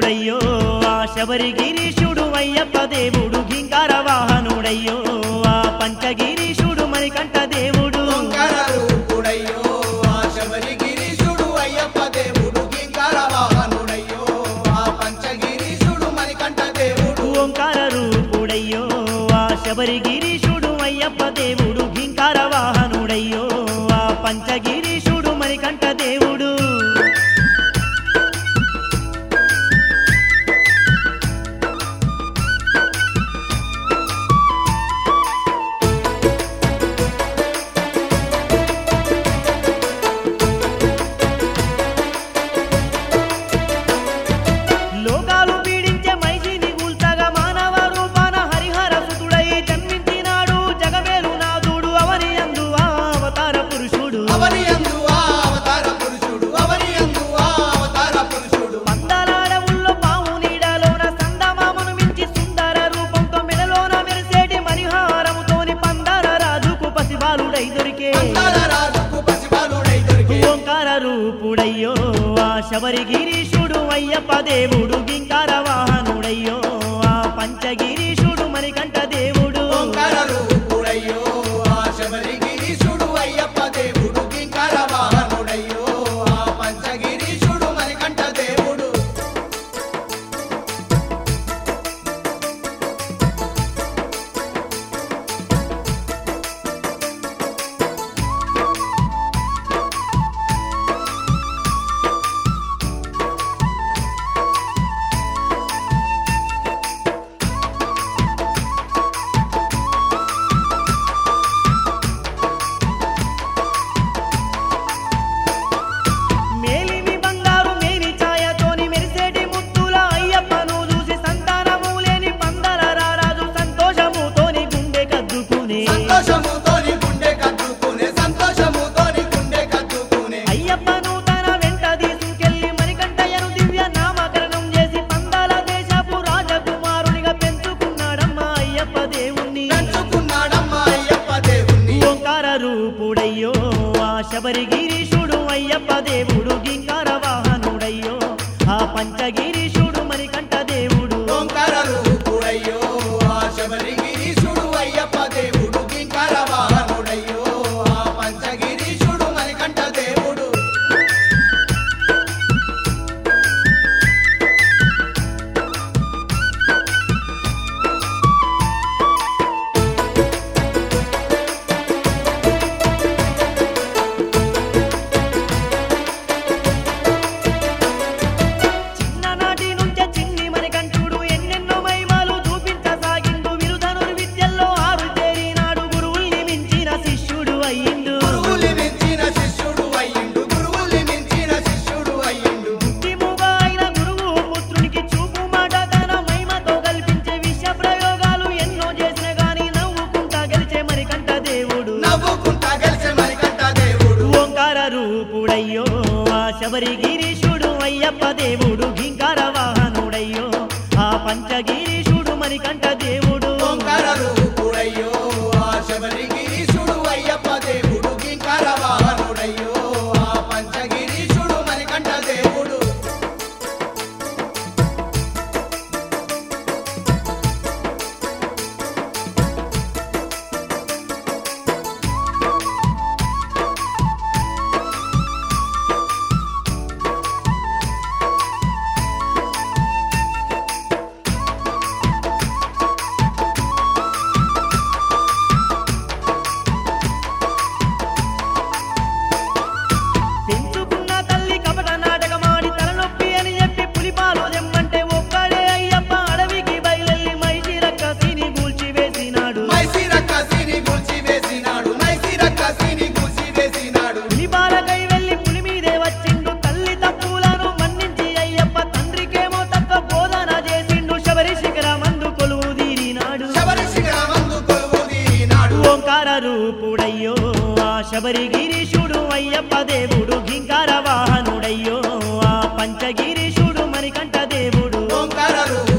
రూపుడయ్యో ఆ శబరి గిరీశుడు అయ్యప్ప దేవుడు గింకార వాహనుడయ్యో ఆ పంచగిరీశుడు మణికంఠ దేవుడు ఓంకార రూపుడయ్యో ఆ శబరిగిరీశుడు అయ్యప్ప దేవుడు కింకార వాహనుడయ్యో ఆ పంచగిరీశుడు మణికంఠ దేవుడు ఓంకార రూపుడయ్యో ఆ శబరి గిరీశుడు అయ్యప్ప దేవుడు గింకార వాహనుడయ్యో ఆ పంచగిరీశుడు మణికంఠ దేవుడు లోకాలు పీడించే మైసిని కూల్చగా మానవ రూపాన హరిహర సుతుడై జన్మించినాడు జగమేలు నాథుడు అవని అందు ఆ అవతార పురుషుడు అవని యందు ఆ అవతార పురుషుడు అవని యందు ఆ అవతార పురుషుడు మందలాడవుల్లో పాము నీడలోన సందమామను మించి సుందర రూపంతో మెడలోన మెరిసేటి మణిహారముతోని పందర రాజుకు పసిబాలుడై దొరికే అందాల రాజుకు పసిబాలుడై దొరికే ఓంకార రూపుడయ్యో ఆ శబరి గిరీశుడు అయ్యప్ప దేవుడు గింకార వాహనుడయ్యో ఆ పంచగిరీశుడు మణికంఠ దేవుడు ఓంకార రూపుడయ్యో ఆ శబరిగిరీశుడు అయ్యప్ప దేవుడు కింకార వాహనుడయ్యో ఆ పంచగిరీశుడు మణికంఠ దేవుడు మేలిమి బంగారు మేని ఛాయతోని మెరిసేటి ముత్తుల అయ్యప్పను చూసి సంతానము లేని పందల రారాజు సంతోషముతోని గుండె కద్దుకునే సంతోషముతోని గుండె కట్టుకునే సంతోషముతోని గుండె కట్టుకునే అయ్యప్పను తన వెంట తీసుకెళ్లి మణికంఠయ్యను దివ్య నామకరణం చేసి పందాల దేశపు రాజకుమారునిగా పెంచుకున్నాడమ్మా అయ్యప్ప దేవుణ్ణి పెంచుకున్నాడమ్మా అయ్యప్ప దేవుణ్ణి ఓంకార రూపుడయ్యో ఆ శబరి గిరీశుడు అయ్యప్ప దేవుడు గింకార వాహనుడయ్యో ఆ పంచగిరీశుడు మణికంఠ దేవుడు ఓంకార రూపుడయ్యో ఆ శబరిగిరీశుడు అయ్యప్ప దేవుడు కింకార వాహనుడయ్యో ఆ పంచగిరీశుడు మణికంఠ దేవుడు చిన్ననాటి నుంచే చిన్ని మణికంఠుడు ఎన్నెన్నో మహిమలు చూపించసాగిండు విరుధనుర్ విద్యల్లో ఆరు చేరినాడు గురువుల్ని మించిన శిష్యుడు అయ్యిండు గురువులి మించిన శిష్యుడు అయ్యిండు గురువులి మించిన శిష్యుడు అయ్యిండు బుద్ధిముగా అయిన గురువు పుత్రునికి చూపు మాట తన మహిమతో కల్పించే విష ప్రయోగాలు ఎన్నో చేసిన గాని నవ్వుకుంటా గెలిచే మణికంఠ దేవుడు నవ్వుకుంటా గెలిచే మణికంఠ దేవుడు ఓంకార రూపుడయ్యో ఆ శబరి గిరీశుడు అయ్యప్ప దేవుడు గింకార వాహనుడయ్యో ఆ పంచగిరీశుడు మణికంఠ దేవుడు ఓంకార రూపుడయ్యో ఆ శబరిగిరీశుడు అయ్యప్ప దేవుడు కింకార వాహనుడయ్యో ఆ పంచగిరీశుడు మణికంఠ దేవుడు పెంచుకున్న తల్లి కపట నాటకమాడి తలనొప్పి అని చెప్పి పులిపాలు దెమ్మంటే ఒక్కడే అయ్యప్ప అడవికి బయలెల్లి మైసి రక్కసిని గూల్చి వేసినాడు మైసీర కసిని గుల్చి వేసినాడు మైసీర కసిని గుల్చి వేసినాడు పులిపాలకై వెళ్ళి పులి మీదే వచ్చిండు తల్లి తప్పులను మన్నించి అయ్యప్ప తండ్రికేమో తక్క బోధన చేసిండు శబరి శిఖరమందు కొలువు తీరినాడు శబరి శిఖరమందు కొలువు తీరినాడు ఓంకార రూపుడయ్యో ఆ శబరి గిరీశుడు అయ్యప్ప దేవుడు గింకార వాహనుడయ్యో ఆ పంచగిరీశుడు మణికంఠ దేవుడు ఓంకార రూపుడయ్యో